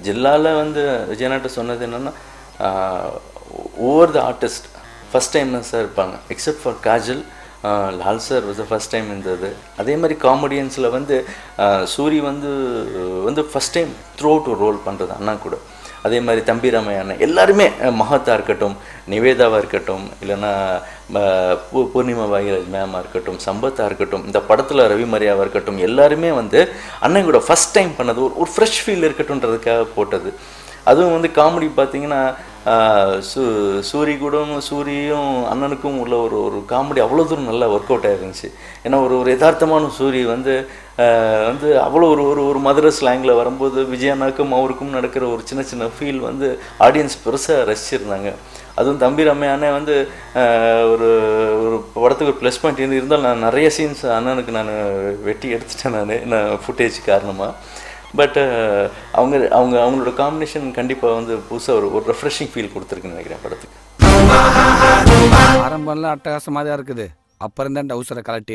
ஜில்லாவில் வந்து விஜயநாட்ட சொன்னது என்னென்னா over the artist first time தான் சார் இருப்பாங்க except for Kajal ah Lal sir was first time இருந்தது அதே மாதிரி காமெடியன்ஸில் வந்து ஆஹ் சூரி வந்து வந்து ஃபஸ்ட் டைம் த்ரூ அவுட் ஒரு ரோல் பண்ணுறது அண்ணா கூட அதே மாதிரி தம்பி ராமையா அண்ணன் எல்லாருமே அஹ் மகத்தா இருக்கட்டும் நிவேதாவாக இருக்கட்டும் இல்லைன்னா ம- பூ பூர்ணிமா பாகிராஜ் மேமாக இருக்கட்டும் சம்பத்தா இருக்கட்டும் இந்த படத்தில் ரவி மரியாவாக இருக்கட்டும் எல்லாருமே வந்து அண்ணன் கூட ஃபஸ்ட் டைம் பண்ணது ஒரு ஒரு ஃப்ரெஷ் ஃபீல் இருக்கட்டும்ன்றதுக்காக போட்டது அதுவும் வந்து காமெடி பார்த்தீங்கன்னா ஆஹ் சூ சூரி கூடவும் சூரியும் அண்ணனுக்கும் உள்ள ஒரு ஒரு காமெடி அவ்வளோ தூரம் நல்லா ஒர்க் அவுட் ஆயிருந்துச்சு ஏன்னா ஒரு ஒரு யதார்த்தமான சூரி வந்து ஆஹ் வந்து அவ்வளோ ஒரு ஒரு ஒரு மதுரை ஸ்லாங்கில் வரும்போது விஜயண்ணாக்கும் அவருக்கும் நடக்கிற ஒரு சின்ன சின்ன ஃபீல் வந்து ஆடியன்ஸ் பெருசாக ரசிச்சிருந்தாங்க அதுவும் தம்பி ரம்மையானே வந்து ஆஹ் ஒரு ஒரு படத்துக்கு ஒரு ப்ளஸ் பாயிண்ட் இருந்து இருந்தாலும் நான் நிறைய சீன்ஸ் அண்ணனுக்கு நான் வெட்டி எடுத்துட்டேன் நான் நான் ஃபுட்டேஜ் காரணமாக பட் அவங்க அவங்க அவங்களோட காம்பினேஷன் கண்டிப்பாக வந்து புதுசாக ஒரு ஒரு ரெஃப்ரெஷிங் ஃபீல் கொடுத்துருக்குன்னு நினைக்கிறேன் படத்துக்கு ஆரம்பம்லாம் அட்டகாசமாக தான் இருக்குது அப்புறம் தான் டவுசரை கலட்டி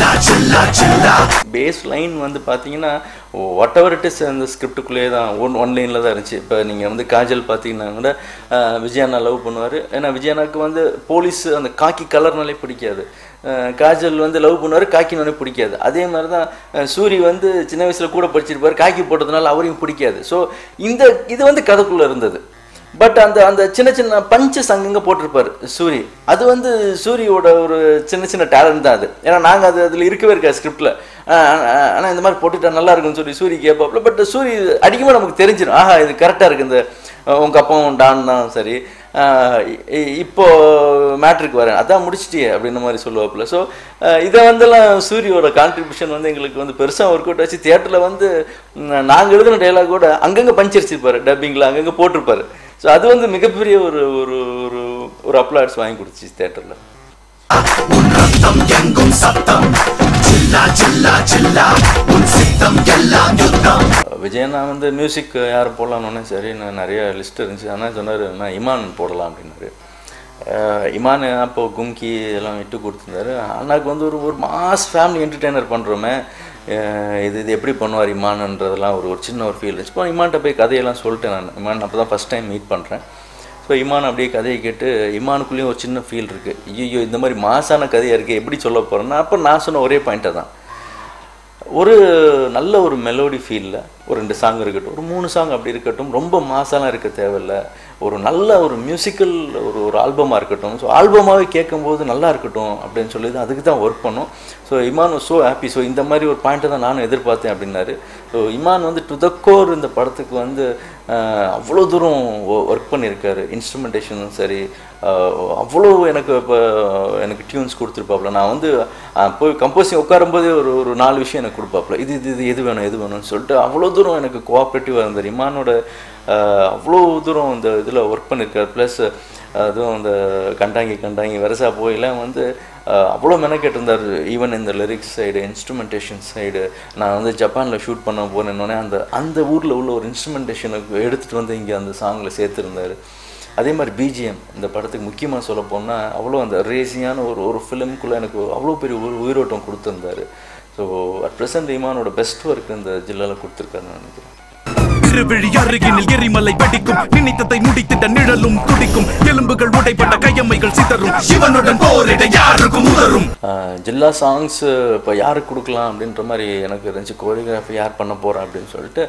பேஸ் லைன் வந்து பார்த்தீங்கன்னா வாட் எவர் இட் இஸ் அந்த ஸ்கிரிப்டுக்குள்ளேயே தான் ஒன் ஒன் லைனில் தான் இருந்துச்சு இப்போ நீங்கள் வந்து காஜல் பார்த்தீங்கன்னா கூட அஹ், விஜயாண்ணா லவ் பண்ணுவார் ஏன்னா விஜயாண்ணாக்கு வந்து போலீஸ் அந்த காக்கி கலர்னாலே பிடிக்காது அஹ், காஜல் வந்து லவ் பண்ணுவார் காக்கினாலே பிடிக்காது அதே மாதிரி தான் அஹ், சூரி வந்து சின்ன வயசில் கூட படிச்சிருப்பார் காக்கி போட்டதுனால அவரையும் பிடிக்காது ஸோ இந்த இது வந்து கதைக்குள்ளே இருந்தது பட் அந்த அந்த சின்ன சின்ன பஞ்சஸ் அங்கங்கே போட்டிருப்பாரு சூரி அது வந்து சூரியோட ஒரு சின்ன சின்ன டேலண்ட் தான் அது ஏன்னா நாங்கள் அது அதில் இருக்கவே இருக்கா ஸ்கிரிப்டில் ஆனால் இந்த மாதிரி போட்டுட்டா நல்லா இருக்கும்னு சொல்லி சூரி கேட்பாப்புல பட் சூரி அடிக்கும்போது நமக்கு தெரிஞ்சிடும் ஆஹா இது கரெக்டாக இருக்குது இந்த அஹ், உங்க அப்பாவும் டான் தான் சரி ஆஹ் இ- இப்போ மேட்ருக்கு வரேன் அதான் முடிச்சிட்டியே அப்படின்ற மாதிரி சொல்லுவாப்புல ஸோ இதை வந்துலாம் சூரியோட கான்ட்ரிபியூஷன் வந்து எங்களுக்கு வந்து பெருசாக ஒர்க் அவுட் ஆச்சு தியேட்டரில் வந்து நாங்கள் எழுதின டைலாக் கூட அங்கங்கே பஞ்சரிச்சிருப்பாரு டப்பிங்கில் அங்கங்கே போட்டிருப்பாரு ஸோ அது வந்து மிகப்பெரிய ஒரு ஒரு ஒரு ஒரு அப்ளாட்ஸ் வாங்கி கொடுத்துச்சு தேட்டரில் விஜயண்ணா வந்து மியூசிக் யார் போடலான்னு சரி நான் நிறைய லிஸ்ட் இருந்துச்சு ஆனால் சொன்னார் நான் இமான் போடலாம் அப்படின்னாரு அஹ் இமான் அப்போ கும்கி எல்லாம் விட்டு கொடுத்துருந்தாரு அண்ணாக்கு வந்து ஒரு ஒரு மாஸ் ஃபேமிலி என்டர்டெய்னர் பண்ணுறோமே இது இது எப்படி பண்ணுவார் இமான்ன்றதெல்லாம் ஒரு ஒரு சின்ன ஒரு ஃபீல் இருந்துச்சு இப்போ இமான்கிட்ட போய் கதையெல்லாம் சொல்லிட்டேன் நான் இமான் அப்போ தான் ஃபஸ்ட் டைம் மீட் பண்ணுறேன் ஸோ இமான் அப்படியே கதையை கேட்டு இமானுக்குள்ளேயும் ஒரு சின்ன ஃபீல் இருக்குது ஐயோ இந்த மாதிரி மாசான கதையாக இருக்குது எப்படி சொல்ல போகிறேன்னா அப்போ நான் சொன்ன ஒரே பாயிண்ட்டை தான் ஒரு நல்ல ஒரு மெலோடி ஃபீலில் ஒரு ரெண்டு சாங் இருக்கட்டும் ஒரு மூணு சாங் அப்படி இருக்கட்டும் ரொம்ப மாசாலாம் இருக்க தேவையில்ல ஒரு நல்ல ஒரு மியூசிக்கல் ஒரு ஒரு ஆல்பமாக இருக்கட்டும் ஸோ ஆல்பமாகவே கேட்கும்போது நல்லா இருக்கட்டும் அப்படின்னு சொல்லி தான் அதுக்கு தான் ஒர்க் பண்ணோம் so Imman so happy so இந்த மாதிரி ஒரு பாயிண்ட்டை தான் நானும் எதிர்பார்த்தேன் அப்படின்னாரு ஸோ இமான் வந்து டு த கோர் இந்த படத்துக்கு வந்து ஆஹ், அவ்வளோ தூரம் ஒர்க் பண்ணியிருக்காரு இன்ஸ்ட்ருமெண்டேஷனும் சரி ஆஹ், அவ்வளோ எனக்கு இப்போ எனக்கு டியூன்ஸ் கொடுத்துருப்பாப்புல நான் வந்து ஆஹ், போய் கம்போசிங் உட்காரும்போதே ஒரு ஒரு நாலு விஷயம் எனக்கு கொடுப்பாப்புல இது இது இது எது வேணும் எது வேணும்னு சொல்லிட்டு அவ்வளோ தூரம் எனக்கு கோஆப்ரேட்டிவாக இருந்தார் இமானோட ஆஹ், அவ்வளோ தூரம் இந்த இதில் ஒர்க் பண்ணியிருக்காரு ப்ளஸ் அதுவும் அந்த கண்டாங்கி கண்டாங்கி வெரசா போயெல்லாம் வந்து ஆஹ், அவ்வளோ மெனக்கெட்டு இருந்தார் ஈவன் இந்த லிரிக்ஸ் சைடு இன்ஸ்ட்ருமெண்டேஷன் சைடு நான் வந்து ஜப்பானில் ஷூட் பண்ண போனேன்னொடனே அந்த அந்த ஊரில் உள்ள ஒரு இன்ஸ்ட்ருமெண்டேஷனுக்கு எடுத்துகிட்டு வந்து இங்கே அந்த சாங்கில் சேர்த்துருந்தார் அதே மாதிரி பிஜிஎம் இந்த படத்துக்கு முக்கியமாக சொல்ல போனால் அவ்வளோ அந்த ரேசியான ஒரு ஒரு ஃபிலிம்குள்ளே எனக்கு அவ்வளோ பெரிய ஒரு உயிரோட்டம் கொடுத்துருந்தாரு ஸோ அட் ப்ரெசன்ட் இமானோட பெஸ்ட் ஒர்க் இந்த ஜில்லாவில் கொடுத்துருக்காருன்னு நினைக்கிறேன் திருவிழி அருகினில் எரிமலை வெடிக்கும் நினைத்ததை முடித்திட்ட நிழலும் துடிக்கும் எலும்புகள் உடைப்பட்ட கையம்மைகள் சிதறும் சிவனுடன் போரிட யாருக்கும் உதரும் ஆஹ் ஜில்லா சாங்ஸ் இப்போ யாருக்கு கொடுக்கலாம் அப்படின்ற மாதிரி எனக்கு இருந்துச்சு கோரியோகிராஃபி யார் பண்ண போகிறேன் அப்படின்னு சொல்லிட்டு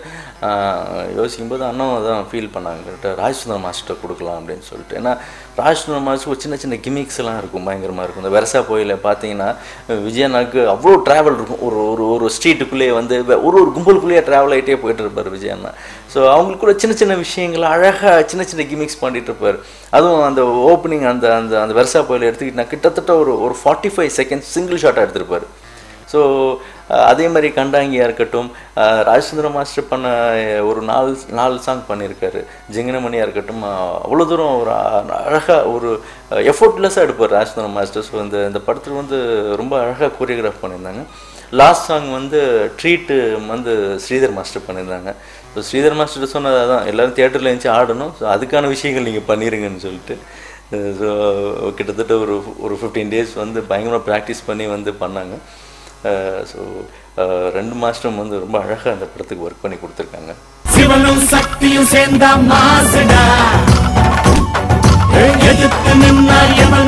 ஆஹ் யோசிக்கும்போது அண்ணன் தான் ஃபீல் பண்ணாங்க கரெக்டாக ராஜ்சுந்தர் மாஸ்டர் கொடுக்கலாம் அப்படின்னு சொல்லிட்டு ஏன்னா ராஜ்சுந்தர் மாஸ்டர் ஒரு சின்ன சின்ன கிமிக்ஸ் எல்லாம் இருக்கும் பயங்கரமாக இருக்கும் இந்த வெரசா கோயில பார்த்தீங்கன்னா விஜயண்ணாக்கு அவ்வளோ ட்ராவல் இருக்கும் ஒரு ஒரு ஒரு ஸ்ட்ரீட்டுக்குள்ளேயே வந்து வெ- ஒரு ஒரு கும்பலுக்குள்ளேயே ட்ராவல் ஆகிட்டே போயிட்டு இருப்பார் விஜயண்ணா ஸோ அவங்களுக்குள்ள சின்ன சின்ன விஷயங்களை அழகாக சின்ன சின்ன கிமிக்ஸ் பண்ணிட்டு இருப்பார் அதுவும் அந்த ஓப்பனிங் அந்த அந்த அந்த வெர்சா கோயில் எடுத்துக்கிட்டா கிட்டத்தட்ட ஒரு ஒரு ஃபார்ட்டி ஃபைவ் செகண்ட்ஸ் சிங்கிள் ஷாட்டாக எடுத்திருப்பார் ஸோ அதே மாதிரி கண்டாங்கியாக இருக்கட்டும் அஹ், ராஜசுந்தர மாஸ்டர் பண்ண அஹ், ஒரு நாலு நாலு சாங் பண்ணியிருக்காரு ஜிங்கனமணியாக இருக்கட்டும் அஹ், அவ்வளோ தூரம் ஒரு அழகாக ஒரு எஃபோர்ட்லெஸ்ஸாக எடுப்பார் ராஜசுந்தர மாஸ்டர் ஸோ இந்த இந்த படத்தில் வந்து ரொம்ப அழகாக கோரியோகிராஃப் பண்ணியிருந்தாங்க லாஸ்ட் சாங் வந்து ட்ரீட்டு வந்து ஸ்ரீதர் மாஸ்டர் பண்ணியிருந்தாங்க ஸோ ஸ்ரீதர் மாஸ்டர் சொன்னது அதான் எல்லோரும் தியேட்டரில் இருந்துச்சு ஆடணும் ஸோ அதுக்கான விஷயங்கள் நீங்கள் பண்ணிடுங்கன்னு சொல்லிட்டு ஸோ கிட்டத்தட்ட ஒரு ஒரு ஃபிஃப்டீன் டேஸ் வந்து பயங்கரமாக ப்ராக்டிஸ் பண்ணி வந்து பண்ணாங்க ஸோ ரெண்டு மாஸ்டரும் வந்து ரொம்ப அழகாக அந்த படத்துக்கு ஒர்க் பண்ணி கொடுத்துருக்காங்க சிவனும் சக்தியும் சேர்ந்தா மாசுடா எதிர்த்து நின்னா எவன்